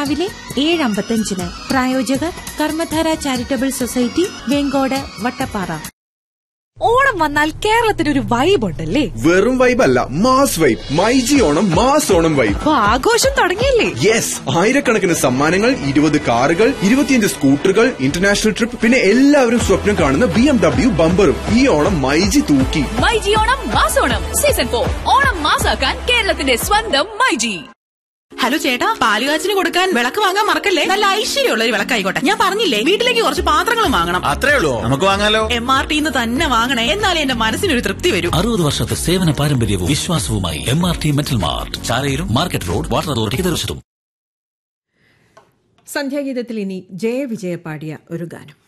രാവിലെ ഏഴ് അമ്പത്തഞ്ചിന് പ്രായോജകർ കർമ്മധാര ചാരിറ്റബിൾ സൊസൈറ്റി വെങ്കോട് വട്ടപ്പാറ ഓണം വന്നാൽ കേരളത്തിന് ഒരു വൈബ് ഉണ്ടല്ലേ വെറും വൈബ് അല്ല mass vibe myG Onam mass Onam vibe അപ്പൊ ആഘോഷം തുടങ്ങിയല്ലേ യെസ് ആയിരക്കണക്കിന് സമ്മാനങ്ങൾ ഇരുപത് കാറുകൾ ഇരുപത്തിയഞ്ച് സ്കൂട്ടറുകൾ ഇന്റർനാഷണൽ ട്രിപ്പ് പിന്നെ എല്ലാവരും സ്വപ്നം കാണുന്ന ബി എം ഡബ്ല്യു ബമ്പറും ഈ ഓണം മൈജി തൂക്കി മൈജി ഓണം മാസോണം സീസൺ ഫോർ ഓണം മാസാക്കാൻ കേരളത്തിന്റെ സ്വന്തം മൈജി ഹലോ ചേട്ടാ പാലുകാച്ചിന് കൊടുക്കാൻ വിളക്ക് വാങ്ങാൻ മറക്കല്ലേ നല്ല ഐശ്വര്യമുള്ള ഒരു വിളക്കായിക്കോട്ടെ ഞാൻ പറഞ്ഞില്ലേ വീട്ടിലേക്ക് കുറച്ച് പാത്രങ്ങളും വാങ്ങണം അത്രേ ഉള്ളൂ നമുക്ക് വാങ്ങാലോ എം ആർ ടിന്ന് തന്നെ വാങ്ങണേ എന്നാലേ എന്റെ മനസ്സിനൊരു തൃപ്തി വരൂ അറുപത് വർഷത്തെ സേവന പാരമ്പര്യവും വിശ്വാസവുമായി M R T metal mart ചാലയിലും മാർക്കറ്റ് റോഡ് വാട്ടർ അതോറിറ്റി എതിർവശത്തും സന്ധ്യാഗീതത്തിൽ ഇനി ജയവിജയ പാടിയ ഒരു ഗാനം